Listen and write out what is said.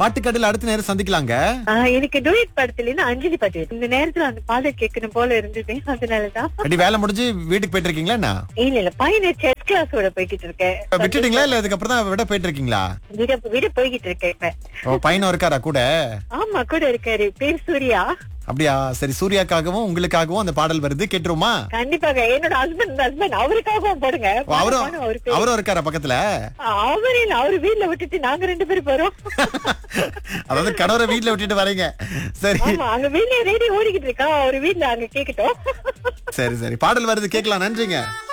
பாட்டுக்கடையில அடுத்த நேரம் சந்திக்கலாங்க ஆஹ் எனக்கு டூயட் படத்துல இருந்து அஞ்சலி பாட்டு இந்த நேரத்துல அந்த பாடல் கேட்கணும் போல இருந்தது அதனாலதான் ரெடி வேலை முடிஞ்சு வீட்டுக்கு போயிட்டு இருக்கீங்களா என்ன இல்ல இல்ல பையனை செஸ் கிளாஸோட போய்கிட்டு இருக்கேன் இப்ப விட்டுட்டீங்களா இல்ல இதுக்கப்புறம் தான் விட போயிட்டு இருக்கீங்களா விட விட போய்கிட்டு இருக்கேன் இப்ப ஓ பையனும் இருக்காரா கூட ஆமா கூட இருக்காரு பேர் சூர்யா அப்படியா சரி சூர்யாக்காகவும் உங்களுக்காகவும் அந்த பாடல் வருது கேட்டுருமா கண்டிப்பாக என்னோட ஹஸ்பண்ட் ஹஸ்பண்ட் அவருக்காகவும் போடுங்க அவரும் பாடுங்க, அவரு பேரு. அவரும் இருக்காரா பக்கத்துல அவரு இல்ல அவரு வீட்டுல விட்டுட்டு நாங்க ரெண்டு பேரும் போறோம் அதாவது கணவரை வீட்டுல விட்டுட்டு வரீங்க சரி ஆமா அங்க வீட்லயே ரேடியோ ஓடிக்கிட்டு இருக்கா அவரு வீட்டுல அங்க கேக்கட்டும் சரி சரி பாடல் வருது கேட்கலாம் நன்றிங்க